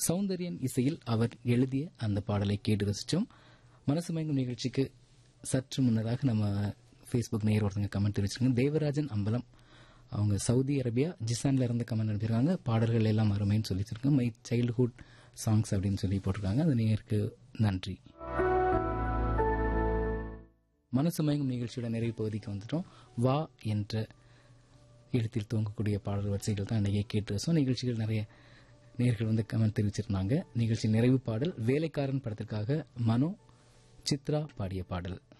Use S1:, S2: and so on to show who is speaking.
S1: சௌந்தரியன் இசையில் அவர் எழுதிய அந்த பாடலை கேட்டு ரசிச்சோம் மனசு மயங்கும் நிகழ்ச்சிக்கு சற்று முன்னதாக நம்ம ஃபேஸ்புக் நேயர் ஒருத்தங்க கமெண்ட் தெரிவிச்சிருக்காங்க தேவராஜன் அம்பலம் அவங்க சவுதி அரேபியா ஜிசான்ல இருந்து கமெண்ட் அனுப்பியிருக்காங்க பாடல்கள் எல்லாம் அருமைன்னு சொல்லி வச்சிருக்காங்க மை சைல்ட்ஹுட் சாங்ஸ் அப்படின்னு சொல்லி போட்டிருக்காங்க அந்த நேயருக்கு நன்றி மனசு மயங்கும் நிகழ்ச்சியோட நிறைவு பகுதிக்கு வந்துட்டோம் வா என்ற எழுத்தில் தூங்கக்கூடிய பாடல் வரிசைகள் தான் இன்னைக்கு கேட்டு ரசம் நிகழ்ச்சிகள் நிறைய நேர்கள் வந்து கமெண்ட் தெரிவிச்சிருந்தாங்க நிகழ்ச்சி நிறைவு பாடல் வேலைக்காரன் படத்திற்காக மனோ சித்ரா பாடிய பாடல்